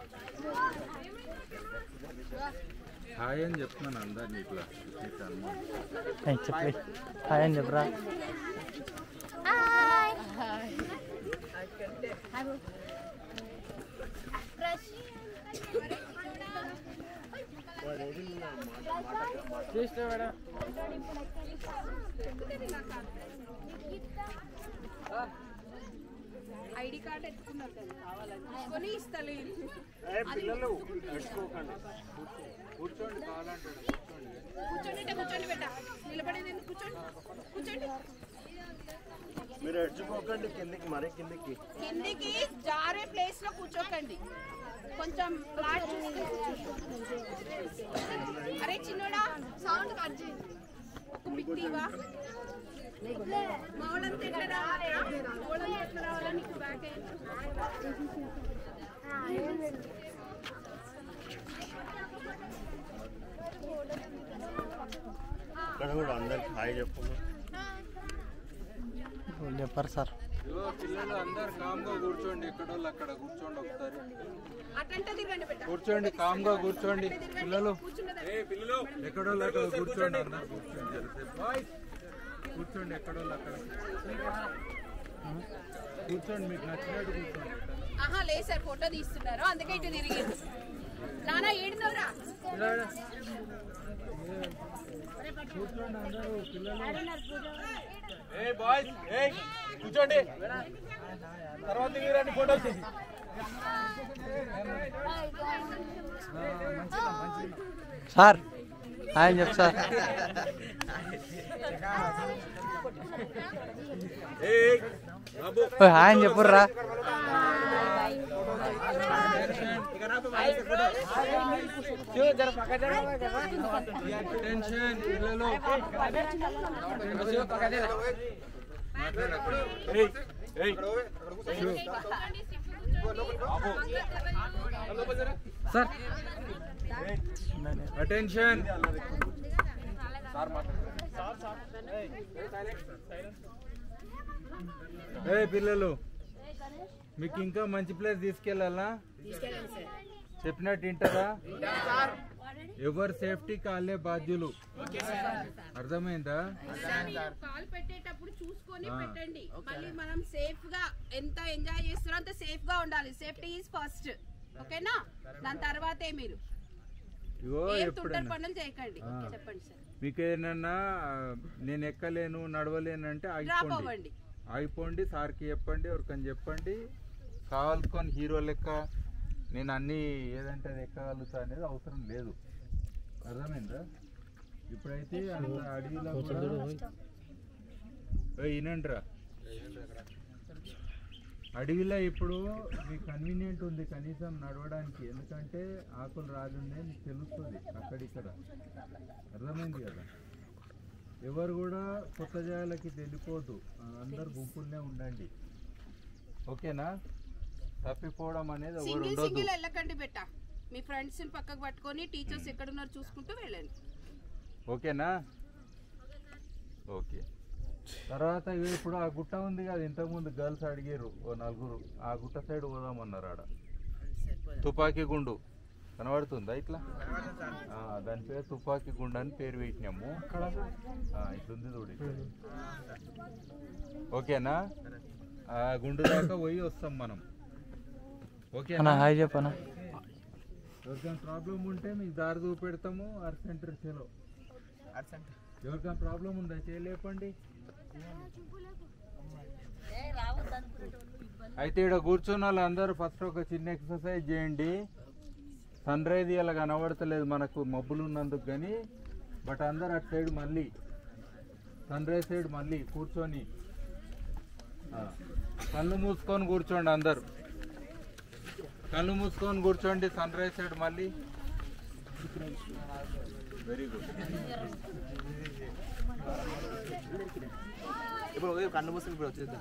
Hi అని చెప్తున్నాను అందరినీ ఇట్లా ఇట్లా అన్నమాట. ఏయ్, చెప్పి హాయ్ అని చెప్పరా ఐడి కార్డ్ ఎత్తుకున్నారు కదా కావాలని తీసుకొని ఇస్తలేదు పిల్లలు పెట్టుకోకండి కూర్చోండి కావాలంటే కూర్చోండి కూర్చోండి అంటే కూర్చోండి బెట్ట నిలబడేది ఎందుకు కూర్చోండి కూర్చోండి మీరు ఎడ్చుకోకండి కిందికి మరీ కిందికి కిందికి జారే ప్లేస్ లో కూర్చోకండి కొంచెం ఫ్లాట్ అరే చిన్నోడా సౌండ్ కట్ చేయి ఒక పిక్టివా మా వాళ్ళంతా ఎట్లా రావాలా మా వాళ్ళంతా ఎట్లా రావాలా నీకు బ్యాక్ ఇక్కడ కూడా అందరికి హాయ్ చెప్పు చెప్పరు సార్ ఇదిగో పిల్లలు అందరు కామ్గా కూర్చోండి ఎక్కడో అక్కడ కూర్చోండి ఒకసారి అటంటే తిరగండి బెట్ట కూర్చోండి కామ్గా కూర్చోండి పిల్లలు కూర్చున్నదా ఎక్కడో అక్కడ కూర్చోండి అందరు కూర్చోండి జరసేపు. కూర్చోండి ఎక్కడో అక్కడ కూర్చోండి మీకు నచ్చినట్టు కూర్చోండి ఆహా లేదు సార్ ఫోటో తీస్తున్నారు అందుకే ఇటు తిరిగింది నానా ఏడునవరా కూర్చోండి అందరూ పిల్లలు ఏ బాయ్స్ ఏ కూర్చోండి తర్వాత మీరండి ఫోటోలు తీసి సార్ హాయ్ అని చెప్పు సార్ ఏ బాబు ఓయ్, హాయ్ అని చెప్పుర్రా అటెన్షన్ పిల్లలు ఏయ్ ఏయ్ సార్ అటెన్షన్ ఏ పిల్లలు మీకు ఇంకా మంచి ప్లేస్ తీసుకెళ్ళాలా చెప్పినట్టు వింటారా ఎవరు సేఫ్టీ కాలే బాధ్యులు అర్థమైందా కాల్ పెట్టేటప్పుడు చూసుకొని పెట్టండి మళ్ళీ మనం సేఫ్ గా ఎంత ఎంజాయ్ చేస్తారో అంత సేఫ్ గా ఉండాలి సేఫ్టీ ఈజ్ ఫస్ట్ ఓకేనా దాని తర్వాతే మీరు ఇగో ఏం తుంటరి ఎప్పుడైనా పనులు చేయకండి ఆ. చెప్పండి సార్ మీకు ఏదన్నా నేను ఎక్కలేను నడవలేను అంటే డ్రాప్ ఆగిపోండి అవ్వండి ఆగిపోండి సార్కి చెప్పండి ఎవరికని చెప్పండి కావాల్సుకొని హీరో లెక్క నేను అన్ని ఏదంటే అది ఎక్కగలుగుతా అనేది అవసరం లేదు అర్థమైందా ఇప్పుడైతే అంత అడవిలో కూడా ఓయ్ వినండిరా అడవిలో ఇప్పుడు మీకు కన్వీనియంట్ ఉంది కనీసం నడవడానికి ఎందుకంటే ఆకులు రాలున్నాయి మీకు తెలుస్తుంది అక్కడిక్కడ అర్థమైంది కదా ఎవరు కూడా కొత్త జాగాలకి వెళ్ళిపోదు అందరు గుంపుల్నే ఉండండి ఓకేనా తప్పిపోవడం అనేది ఎవరు సింగిల్ ఉండొద్దు సింగిల్ వెళ్ళకండి బెట్ట మీ ఫ్రెండ్స్ పక్కకు పట్టుకొని టీచర్స్ ఎక్కడున్నారు చూసుకుంటూ వెళ్ళండి ఓకేనా ఓకే తర్వాత ఇవి ఇప్పుడు ఆ గుట్ట ఉంది కదా ఇంతకుముందు గర్ల్స్ అడిగారు ఓ నలుగురు ఆ గుట్ట సైడ్ పోదామన్నారు ఆడ తుపాకీ గుండు కనబడుతుందా ఇట్లా ఆ, దాని పేరు తుపాకీ గుండు అని పేరు పెట్టినాము ఆ, ఇట్లుంది చూడు ఇక్కడ. ఓకేనా ఆ గుండు దాకా పోయి వస్తాం మనం అన్న ఓకేనా హాయ్ చెప్పనా ఎవరికైనా ప్రాబ్లం ఉంటే మీకు దారి చూపెడతాము ఆర్ సెంటర్ చేలో ఎవరికైనా ప్రాబ్లం ఉందా చేయలేపండి అయితే ఇక్కడ కూర్చున్న వాళ్ళందరూ ఫస్ట్ ఒక చిన్న ఎక్సర్సైజ్ చేయండి సన్ రైజ్ ఇలా కనబడతలేదు మనకు మబ్బులు ఉన్నందుకు కానీ బట్ అందరు అటు సైడ్ మళ్ళీ సన్ రైజ్ సైడ్ మళ్ళీ కూర్చొని ఆ, కళ్ళు మూసుకొని కూర్చోండి అందరు కళ్ళు మూసుకొని కూర్చోండి సన్ రైజ్ సైడ్ మళ్ళీ వెరీ గుడ్ ఇప్పుడు కన్ను మూసుకుని ఇప్పుడు వచ్చేద్దాం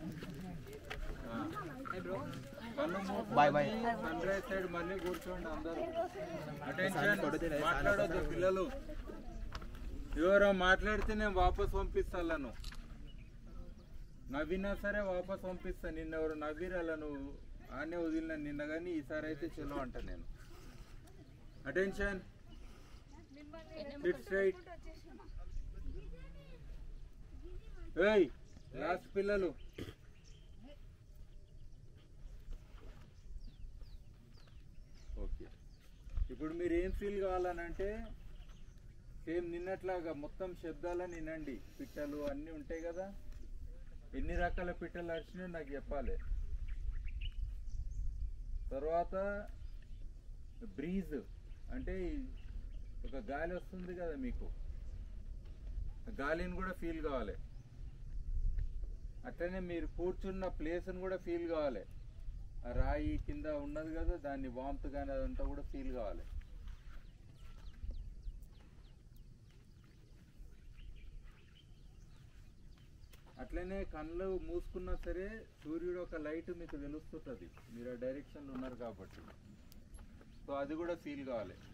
bye bye sun rise side మళ్ళీ కూర్చోండి అందరూ అటెన్షన్ మాట్లాడొద్దు పిల్లలు ఎవరో మాట్లాడితే నేను వాపస్ పంపిస్తాను నవ్వినా సరే వాపస్ పంపిస్తా నిన్న ఎవరు నవ్విరాల నువ్వు ఆనే వదిలిన నిన్న కానీ ఈసారి అయితే చెలో అంట నేను అటెన్షన్ స్ట్రైట్ ఏయ్ లాస్ట్ పిల్లలు ఓకే ఇప్పుడు మీరు ఏం ఫీల్ కావాలనంటే సేమ్ నిన్నట్లాగా మొత్తం శబ్దాలని వినండి పిట్టలు అన్నీ ఉంటాయి కదా ఎన్ని రకాల పిట్టలు అరిచినాయో నాకు చెప్పాలి తర్వాత బ్రీజ్ అంటే ఈ- ఒక గాలి వస్తుంది కదా మీకు ఆ గాలిని కూడా ఫీల్ కావాలి అట్లనే మీరు కూర్చున్న ప్లేస్ని కూడా ఫీల్ కావాలి ఆ రాయి కింద ఉన్నది కదా దాన్ని వామ్త్ కానీ అదంతా కూడా ఫీల్ కావాలి అట్లనే కళ్ళు మూసుకున్నా సరే సూర్యుడు ఒక లైట్ మీకు తెలుస్తుంటుంది మీరు ఆ డైరెక్షన్లో ఉన్నారు కాబట్టి సో అది కూడా ఫీల్ కావాలి